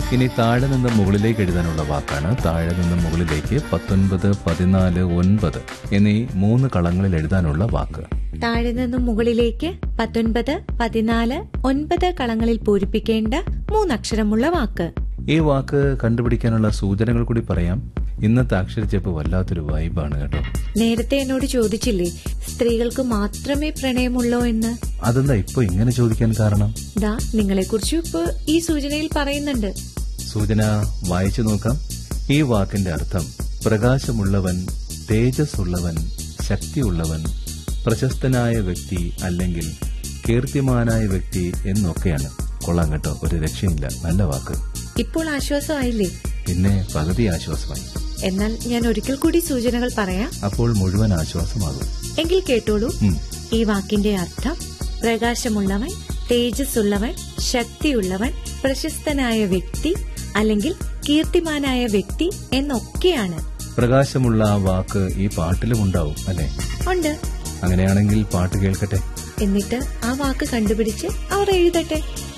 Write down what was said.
ഇനി താഴെ നിന്ന് മുകളിലേക്ക് എഴുതാനുള്ള വാക്കാണ് താഴെ നിന്ന് മുകളിലേക്ക് പത്തൊൻപത് പതിനാല് ഒൻപത് എന്നീ മൂന്ന് കളങ്ങളിൽ എഴുതാനുള്ള വാക്ക് താഴെ നിന്നും മുകളിലേക്ക് പത്തൊൻപത് പതിനാല് ഒൻപത് കളങ്ങളിൽ പൂരിപ്പിക്കേണ്ട മൂന്നക്ഷരമുള്ള വാക്ക് ഈ വാക്ക് കണ്ടുപിടിക്കാനുള്ള സൂചനകൾ കൂടി പറയാം ഇന്നത്തെ അക്ഷരച്ചേപ്പ് വല്ലാത്തൊരു വൈബാണ് കേട്ടോ നേരത്തെ എന്നോട് ചോദിച്ചില്ലേ സ്ത്രീകൾക്ക് മാത്രമേ പ്രണയമുള്ളോ എന്ന് അതെന്താ ഇപ്പൊ ഇങ്ങനെ ചോദിക്കാൻ കാരണം ദാ നിങ്ങളെക്കുറിച്ച് ഇപ്പൊ ഈ സൂചനയിൽ പറയുന്നുണ്ട് സൂചന വായിച്ചു നോക്കാം ഈ വാക്കിന്റെ അർത്ഥം പ്രകാശമുള്ളവൻ തേജസ്സുള്ളവൻ ശക്തിയുള്ളവൻ പ്രശസ്തനായ വ്യക്തി അല്ലെങ്കിൽ കീർത്തിമാനായ വ്യക്തി എന്നൊക്കെയാണ് കൊള്ളാം കേട്ടോ ഒരു രക്ഷയില്ല നല്ല വാക്ക് ഇപ്പോൾ ആശ്വാസമായില്ലേ പിന്നെ പകുതി ആശ്വാസമായി എന്നാൽ ഞാൻ ഒരിക്കൽ കൂടി സൂചനകൾ പറയാം അപ്പോൾ മുഴുവൻ ആശ്വാസമാകും എങ്കിൽ കേട്ടോളൂ ഉം. ഈ വാക്കിന്റെ അർത്ഥം പ്രകാശമുള്ളവൻ തേജസ്സുള്ളവൻ ശക്തിയുള്ളവൻ പ്രശസ്തനായ വ്യക്തി അല്ലെങ്കിൽ കീർത്തിമാനായ വ്യക്തി എന്നൊക്കെയാണ് പ്രകാശമുള്ള ആ വാക്ക് ഈ പാട്ടിലും ഉണ്ടാവും അല്ലെ ഉണ്ട് അങ്ങനെയാണെങ്കിൽ പാട്ട് കേൾക്കട്ടെ എന്നിട്ട് ആ വാക്ക് കണ്ടുപിടിച്ച് അവർ എഴുതട്ടെ